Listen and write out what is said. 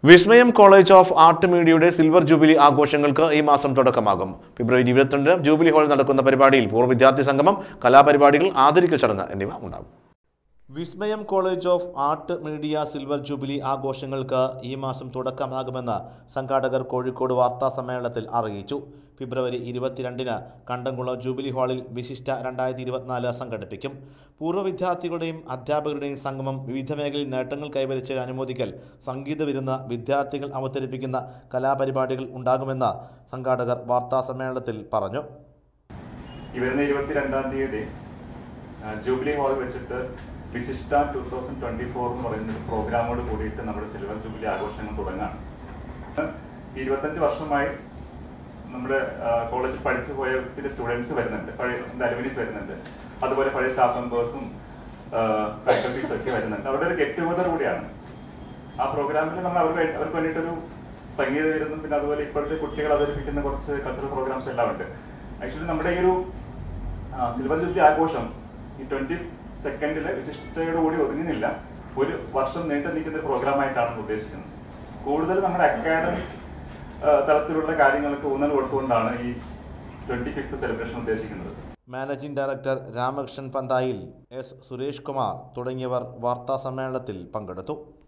വിസ്മയം college of art മീഡിയയുടെ silver jubilee ആഘോഷങ്ങൾക്ക് ഈ മാസം തുടക്കമാകും ഫെബ്രുവരി ഇരുപത്തിരണ്ടിന് ജൂബിലി ഹാളിൽ നടക്കുന്ന പരിപാടിയിൽ പൂർവ്വ വിദ്യാർത്ഥി സംഗമം കലാപരിപാടികൾ ആദരിക്കൽ ചടങ്ങ് എന്നിവ ഉണ്ടാകും Vismayam college of art media silver jubilee ആഘോഷങ്ങൾക്ക് ഈ മാസം തുടക്കമാകുമെന്ന് സംഘാടകർ കോഴിക്കോട് വാർത്താ സമ്മേളനത്തിൽ അറിയിച്ചു ഫെബ്രുവരി ഇരുപത്തിരണ്ടിന് കണ്ടംകുളം ജൂബിലി ഹാളിൽ വിശിഷ്ട രണ്ടായിരത്തി ഇരുപത്തിനാല് സംഘടിപ്പിക്കും പൂർവ്വ വിദ്യാർത്ഥികളുടെയും അധ്യാപകരുടെയും സംഗമം വിവിധ മേഖലയിൽ നേട്ടങ്ങൾ കൈവരിച്ചതിന് അനുമോദിക്കൽ സംഗീത വിരുന്ന് വിദ്യാർത്ഥികൾ അവതരിപ്പിക്കുന്ന കലാപരിപാടികൾ ഉണ്ടാകുമെന്ന് സംഘാടകർ വാർത്താ സമ്മേളനത്തിൽ പറഞ്ഞു ഈ വരുന്ന ഇരുപത്തിരണ്ടാം തീയതി ആ, ജൂബിലി ഹാളിൽ വെച്ചിട്ട് വിശിഷ്ട ടൂ തൗസൻഡ് ട്വന്റി ഫോർ എന്ന് പറയുന്ന ഒരു പ്രോഗ്രാമോട് കൂടിയിട്ട് നമ്മുടെ സിൽവർ ജൂബിലി ആഘോഷങ്ങൾ തുടങ്ങാണ് ഇരുപത്തഞ്ച് വർഷമായി നമ്മുടെ കോളേജിൽ പഠിച്ചു പോയ ഒത്തിരി സ്റ്റുഡൻസ് വരുന്നുണ്ട് പഴയ അലുമിനീസ് വരുന്നുണ്ട് അതുപോലെ പഴയ സ്റ്റാഫ് മെമ്പേഴ്സും ഫാക്കൽറ്റീസും ഒക്കെ വരുന്നുണ്ട് അവരുടെ ഒരു ഗെറ്റ് ടുഗദർ കൂടിയാണ് ആ പ്രോഗ്രാമിൽ നമ്മൾ അവർക്ക് വേ- അവർക്ക് വേണ്ടിയിട്ടൊരു സംഗീത വിരുന്നും പിന്നെ അതുപോലെ ഇപ്പോഴത്തെ കുട്ടികൾ അവതരിപ്പിക്കുന്ന കുറച്ച് കൾച്ചറൽ പ്രോഗ്രാംസ് എല്ലാം ഉണ്ട് ആക്ച്വലി നമ്മുടെ ഈ ഒരു സിൽവർ ജൂബിലി ആഘോഷം ഈ ട്വന്റി സെക്കൻഡിലെ വിശിഷ്ടയോട് കൂടി ഒതുങ്ങുന്നില്ല ഒരു വർഷം നീണ്ടു നിൽക്കുന്ന ഒരു പ്രോഗ്രാമായിട്ടാണ് ഉദ്ദേശിക്കുന്നത് കൂടുതൽ നമ്മുടെ അക്കാഡമിക് തലത്തിലുള്ള കാര്യങ്ങൾക്ക് ഊന്നൽ കൊടുത്തുകൊണ്ടാണ് ഈ ട്വന്റി ഫിഫ്ത്ത് സെലിബ്രേഷൻ ഉദ്ദേശിക്കുന്നത് managing director Ramakrishnan Panthayil S Suresh Kumar തുടങ്ങിയവർ വാർത്താ സമ്മേളനത്തിൽ പങ്കെടുത്തു